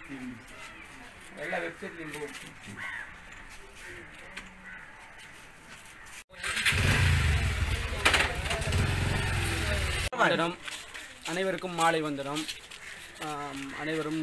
எல்லா வெப்சைட்லையும் போகும் வந்தனம் அனைவருக்கும் மாலை வந்தனம் ஆம், அனைவரும்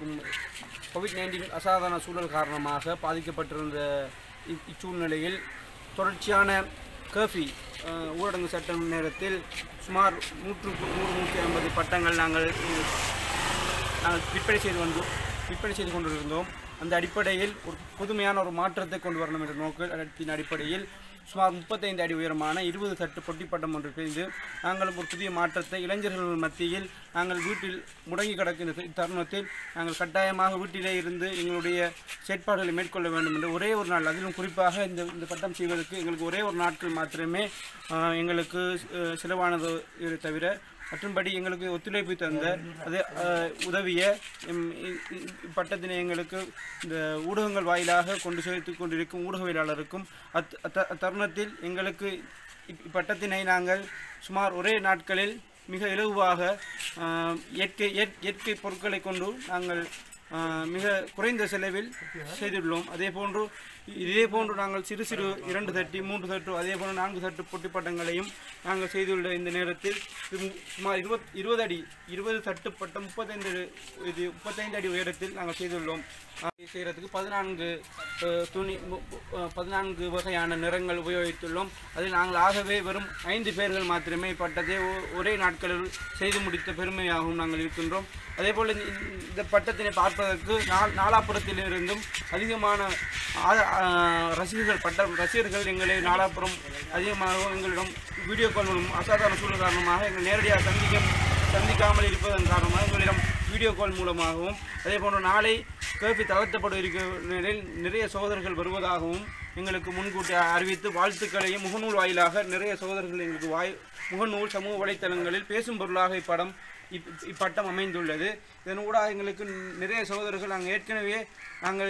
கோவிட் நைன்டீன் அசாதாரண சூழல் காரணமாக பாதிக்கப்பட்டிருந்த இ- இச்சூழ்நிலையில் தொடர்ச்சியான கர்ஃபி அஹ், ஊரடங்கு சட்ட நேரத்தில் சுமார் நூற்றுக்கு நூறு நூற்றி ஐம்பது பட்டங்கள் நாங்கள் உம், நாங்கள் விற்பனை செய்து வந்தோம் விற்பனை செய்து கொண்டிருந்தோம் அந்த அடிப்படையில் ஒரு புதுமையான ஒரு மாற்றத்தை கொண்டு வரணும் என்ற நோக்கத்தின் அடிப்படையில் சுமார் முப்பத்தைந்து அடி உயரமான இருபது தட்டு பொட்டிப்பட்டம் ஒன்று செய்து நாங்கள் ஒரு புதிய மாற்றத்தை இளைஞர்கள் மத்தியில் நாங்கள் வீட்டில் முடங்கி கிடக்கின்ற த- தருணத்தில் நாங்கள் கட்டாயமாக வீட்டிலே இருந்து எங்களுடைய செயற்பாடுகளை மேற்கொள்ள வேண்டும் என்று ஒரே ஒரு நாள் அதிலும் குறிப்பாக இந்த இந்த பட்டம் செய்வதற்கு எங்களுக்கு ஒரே ஒரு நாட்கள் மாத்திரமே ஆஹ், எங்களுக்கு அஹ், செலவானது இதை தவிர மற்றும்படி எங்களுக்கு ஒத்துழைப்பு தந்த அது அஹ், உதவிய இம், இ- இ- இப்பட்டத்தினை எங்களுக்கு இந்த ஊடகங்கள் வாயிலாக கொண்டு சேர்த்து கொண்டிருக்கும் ஊடகவியலாளருக்கும் அத் அத்த- அத்தருணத்தில் எங்களுக்கு இப்- இப்பட்டத்தினை நாங்கள் சுமார் ஒரே நாட்களில் மிக இலகுவாக அஹ், இயற்கை இயற்- இயற்கை பொருட்களை கொண்டு நாங்கள் அஹ், மிக குறைந்த செலவில் செய்துள்ளோம் அதே போன்று இதே போன்று நாங்கள் சிறு சிறு இரண்டு தட்டி மூன்று தட்டு அதே போன்று நான்கு தட்டு பொட்டி பட்டங்களையும் நாங்கள் செய்துள்ள இந்த நேரத்தில் இது சுமார் இருபத் இருபது அடி இருபது தட்டு பட்டம் முப்பத்தைந்து இது முப்பத்தைந்து அடி உயரத்தில் நாங்கள் செய்துள்ளோம் ஆஹ் செய்கிறதுக்கு பதினான்கு அஹ், துணி மு- அஹ், பதினான்கு வகையான நிறங்கள் உபயோகித்துள்ளோம் அதில் நாங்கள் ஆகவே வெறும் ஐந்து பேர்கள் மாத்திரமே இப்பட்டத்தை ஒ- ஒரே நாட்களில் செய்து முடித்த பெருமையாகவும் நாங்கள் இருக்கின்றோம் அதே போல் இந்த- இந்த பட்டத்தினை பார்ப்பதற்கு நா- நாலாப்புறத்திலிருந்தும் அதிகமான ஆ- ஆ- ரசிகர்கள் பட்ட ரசிகர்கள் எங்களை நாலாப்புறம் அதிகமாக எங்களிடம் வீடியோ கால் மூலம் அசாதாரண சூழல் காரணமாக எங்கள் நேரடியாக சந்திக்க சந்திக்காமல் இருப்பதன் காரணமாக எங்களிடம் வீடியோ கால் மூலமாகவும் அதே போன்று நாளை கேபி தளர்த்தப்பட இருக்கிற நிலையில் நிறைய சகோதரர்கள் வருவதாகவும் எங்களுக்கு முன்கூட்டி அறிவித்து வாழ்த்துக்களையும் முகநூல் வாயிலாக நிறைய சகோதரர்கள் எங்களுக்கு வாய் முகநூல் சமூக வலைத்தளங்களில் பேசும் பொருளாக இப்படம் இப் இப்பட்டம் அமைந்துள்ளது இதன் ஊடாக எங்களுக்கு நிறைய சகோதரர்கள் நாங்கள் ஏற்கனவே நாங்கள்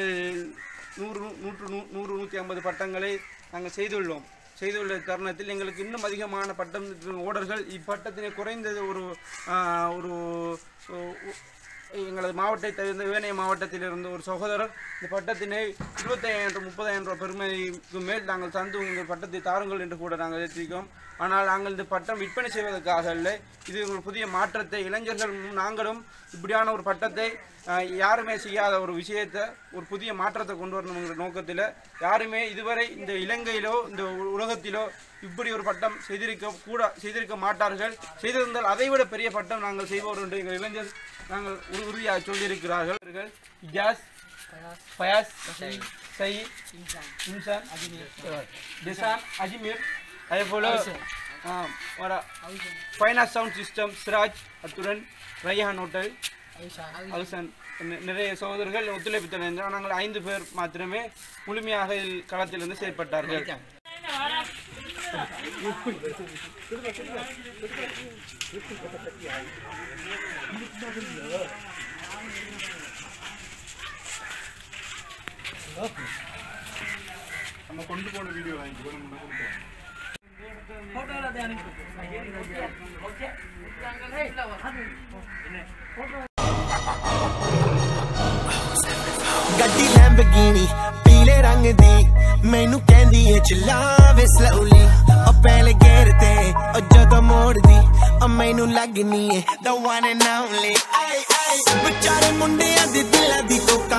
நூறு நூற்று நூ நூறு நூற்றி ஐம்பது பட்டங்களை நாங்கள் செய்துள்ளோம் செய்துள்ள தருணத்தில் எங்களுக்கு இன்னும் அதிகமான பட்டம் ஓடர்கள் இப்பட்டத்தினை குறைந்தது ஒரு ஆஹ், ஒரு ஒ- எங்களது மாவட்டத்தை தவிர்ந்த வேணைய மாவட்டத்தில் இருந்த ஒரு சகோதரர் இந்த பட்டத்தினை இருபத்தையாயிரம் முப்பதாயிரம் ரூபாய் பெருமைக்கு மேல் நாங்கள் தந்து உங்கள் பட்டத்தை தாருங்கள் என்று கூட நாங்கள் எதிர்த்திருக்கோம் ஆனால் நாங்கள் இந்த பட்டம் விற்பனை செய்வதற்காக இல்லை இது ஒரு புதிய மாற்றத்தை இளைஞர்கள் நாங்களும் இப்படியான ஒரு பட்டத்தை ஆஹ், யாருமே செய்யாத ஒரு விஷயத்தை ஒரு புதிய மாற்றத்தை கொண்டு வரணுங்கிற நோக்கத்தில் யாருமே இதுவரை இந்த இலங்கையிலோ இந்த உ- உலகத்திலோ இப்படி ஒரு பட்டம் செய்திருக்க கூட செய்திருக்க மாட்டார்கள் செய்திருந்தால் அதைவிட பெரிய பட்டம் நாங்கள் செய்வோம் என்று எங்கள் இளைஞர் நாங்கள் உறு- உறுதியாக சொல்லியிருக்கிறார்கள் இவர்கள் இஜாஸ் ஃபயாஸ் சயீத் இன்சான் திசான் அஜ்மீர் அதே போல வர ஃபைனாஸ் சவுண்ட் சிஸ்டம் சிராஜ் அத்துடன் ரய்யான் ஹோட்டல் அல்சன் நி- நிறைய சகோதரர்கள் ஒத்துழைப்பு தந்தார் நாங்கள் ஐந்து பேர் மாத்திரமே முழுமையாக இதில் களத்திலிருந்து செயற்பட்டார்கள் நம்ம கொண்டு போன வீடியோ வாங்கிக்கோ நம்ம கொண்டு போவோம் ਗੱਡੀ ਲੈਂਬਗੀਨੀ ਪੀਲੇ ਰੰਗ ਦੀ ਮੈਨੂੰ ਕਹਿੰਦੀ ਏ ਚਲਾਵੇ ਸਲੋਲੀ ਉਹ ਪਹਿਲੇ ਗੇਰ ਤੇ ਉਹ ਜਦੋਂ ਮੋੜਦੀ ਉਹ ਮੈਨੂੰ ਲੱਗਨੀ ਏ the one and only ਆਏ ਆਏ ਵਿਚਾਰੇ ਮੁੰਡਿਆਂ ਦੇ ਦਿਲਾਂ ਦੀ ਕੋਕਾ